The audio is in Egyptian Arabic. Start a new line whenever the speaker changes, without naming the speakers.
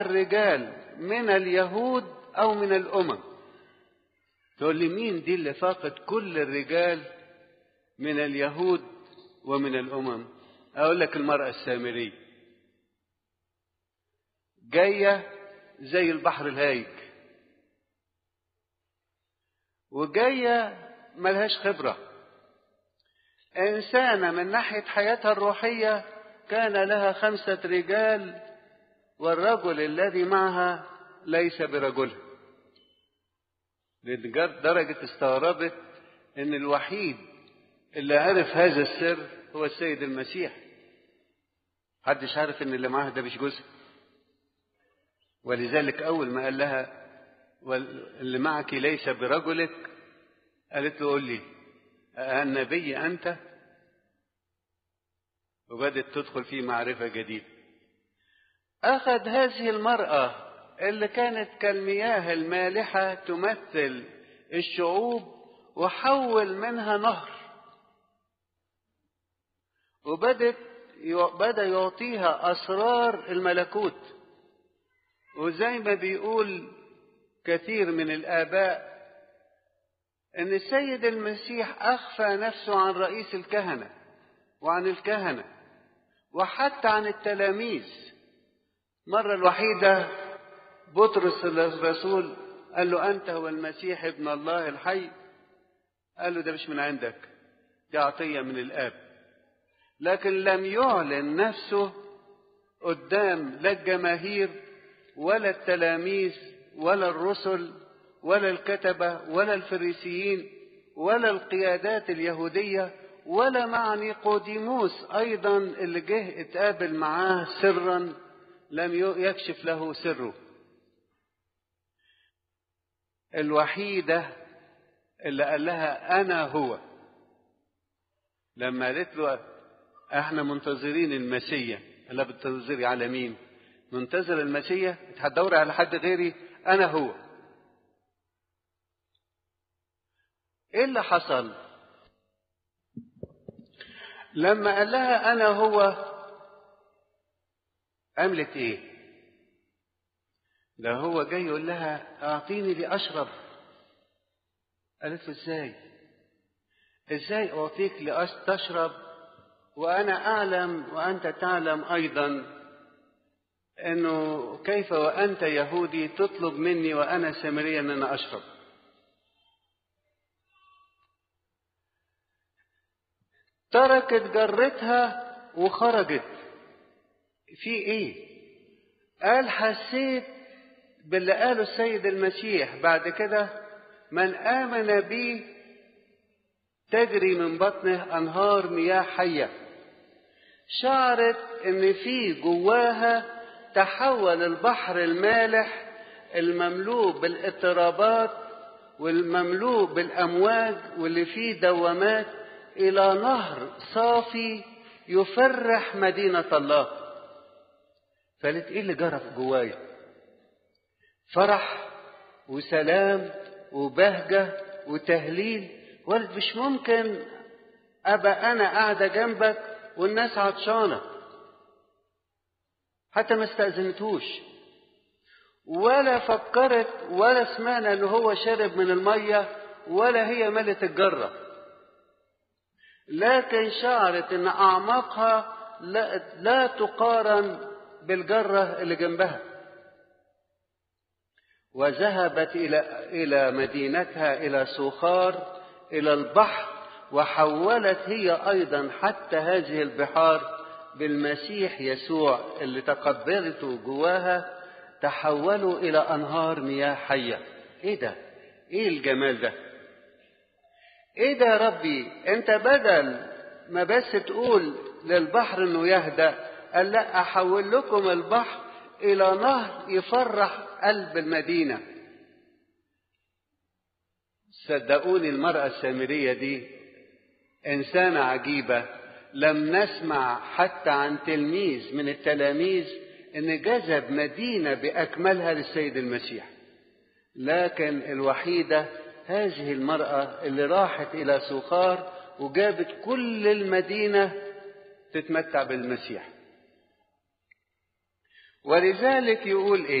الرجال من اليهود أو من الأمم تقول لي مين دي اللي فاقد كل الرجال من اليهود ومن الأمم أقول لك المرأة السامرية جاية زي البحر الهايج وجاية ملهاش خبرة إنسانة من ناحية حياتها الروحية كان لها خمسة رجال والرجل الذي معها ليس برجلها لدرجة استغربت إن الوحيد اللي عرف هذا السر هو السيد المسيح محدش عارف إن اللي معاها ده مش جوزها ولذلك أول ما قال لها اللي معك ليس برجلك قالت له قول لي النبي أنت وبدت تدخل في معرفة جديدة أخذ هذه المرأة اللي كانت كالمياه المالحة تمثل الشعوب وحول منها نهر وبدت بدأ يعطيها أسرار الملكوت وزي ما بيقول كثير من الآباء أن السيد المسيح أخفى نفسه عن رئيس الكهنة وعن الكهنة وحتى عن التلاميذ مرة الوحيدة بطرس الرسول قال له أنت هو المسيح ابن الله الحي قال له ده مش من عندك دي عطية من الآب لكن لم يعلن نفسه قدام لا الجماهير ولا التلاميذ ولا الرسل ولا الكتبة ولا الفريسيين ولا القيادات اليهودية ولا مع نيقوديموس أيضا اللي جه اتقابل معاه سرا لم يكشف له سره الوحيدة اللي قال لها أنا هو لما قالت له احنا منتظرين المسيا قال لها بتنتظري على مين منتظر المسيا هتدوري على حد غيري أنا هو ايه اللي حصل لما قال لها انا هو عملت ايه ده هو جاي يقول لها اعطيني لاشرب قالت له ازاي ازاي اعطيك لتشرب وانا اعلم وانت تعلم ايضا انه كيف وانت يهودي تطلب مني وانا سامريا ان انا اشرب تركت جرتها وخرجت في ايه قال حسيت باللي قاله السيد المسيح بعد كده من امن بي تجري من بطنه انهار مياه حيه شعرت ان في جواها تحول البحر المالح المملوء بالاضطرابات والمملوء بالامواج واللي فيه دوامات الى نهر صافي يفرح مدينه الله فقالت ايه اللي جرى في جوايا فرح وسلام وبهجه وتهليل قالت مش ممكن ابقى انا قاعده جنبك والناس عطشانه حتى ما استأذنتوش ولا فكرت ولا سمعنا ان هو شرب من الميه ولا هي ملت الجره لكن شعرت ان اعماقها لا, لا تقارن بالجره اللي جنبها وذهبت الى الى مدينتها الى سوخار الى البحر وحولت هي ايضا حتى هذه البحار بالمسيح يسوع اللي تقبلته جواها تحولوا الى انهار مياه حيه ايه ده ايه الجمال ده ايه ده يا ربي انت بدل ما بس تقول للبحر انه يهدى قال لا احول لكم البحر الى نهر يفرح قلب المدينه صدقوني المراه السامريه دي انسانه عجيبه لم نسمع حتى عن تلميذ من التلاميذ ان جذب مدينه باكملها للسيد المسيح لكن الوحيده هذه المراه اللي راحت الى سوخار وجابت كل المدينه تتمتع بالمسيح ولذلك يقول ايه